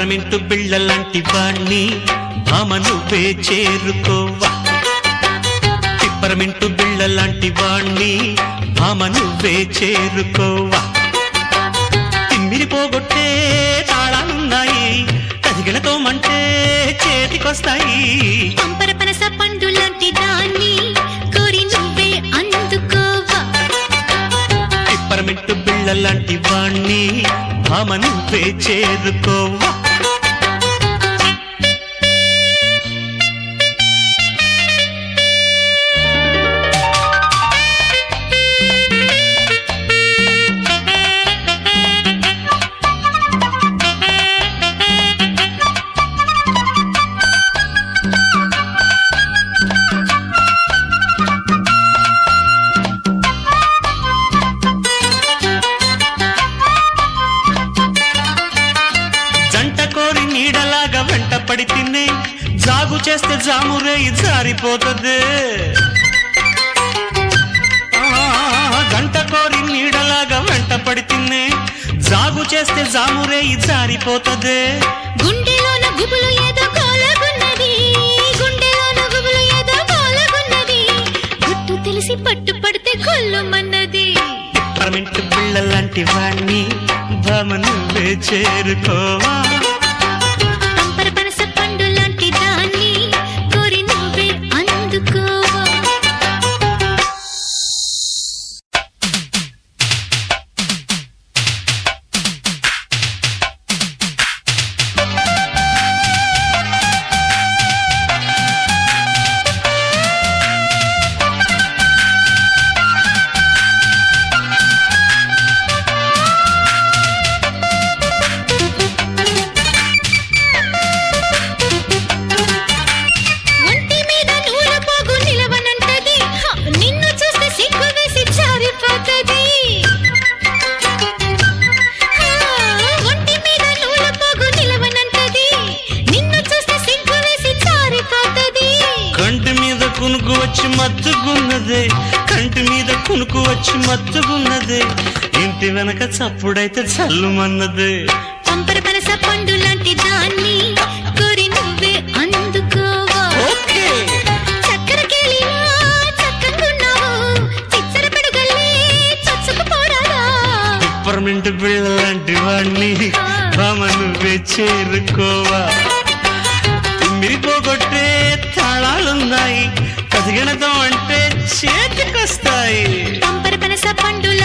పిప్పరమింటు బిళ్ళ లాంటి వాణ్ణి భామ నువ్వే చేరుకోవా పిప్పరమింటు బిళ్ళ లాంటి వాణ్ణి భామ నువ్వే చేరుకోవా తిమ్మిరి పోగొట్టే తాళాలున్నాయి కదిగలతో మంటే చేతికొస్తాయి పంపర పనస పండు లాంటి దాన్ని కోరి నువ్వే అందుకోవా పిప్పరమింటు బిళ్ళ లాంటి వాణ్ణి భామ నువ్వే చేరుకోవా జంట కోరి నీడలాగా వెంట పడి తిన్నే జాగు చేస్తే జామురేయి జారిపోతుంది ఆ, గంట కోరి నీడలాగా వెంట పడి తిన్నే జాగు చేస్తే జామురేయి జారిపోతుంది గుండెలోన గుబులు ఏదో కోలగున్నది గుండెలోన గుబులు ఏదో కోలగున్నది గుట్టు తెలిసి పట్టు పడితే కొల్లుమన్నది పరమింటు బిళ్ళ లాంటి వాణ్ణి భామ నువ్వే చేరుకోవా పంపర పనస పండు లాంటి దాన్ని కోరి నువ్వే అందుకోవా ఒంటి మీద నూల పోగు నిలవనంటది హ, నిన్ను చూస్తే సిగ్గు వేసి జారిపోతది హ, ఒంటి మీద నూల పోగు నిలవనంటది నిన్ను చూస్తే సిగ్గు వేసి జారిపోతది కంటి మీద కునుకు వచ్చి మత్తుకున్నదే కంటి మీద కునుకు వచ్చి మత్తుకున్నదే ఇంటి వెనక చప్పుడైతే చల్లుమన్నదే పంపర పనస పండు లాంటి దాన్ని కోరి నువ్వే అందుకోవా ఓకే చక్కెరకేళిలా చక్కగున్నావు చిచ్చర పిడుగల్లే చచ్చుకుపోరాదా పిప్పర్మెంట్ బిళ్ళ లాంటి వాణ్ణి బామ నువ్వే చేరుకోవా మిరిపోగొట్టే తాళాలున్నాయి కదిగణతో అంటే చేతికొస్తాయి పంపర పనస పండు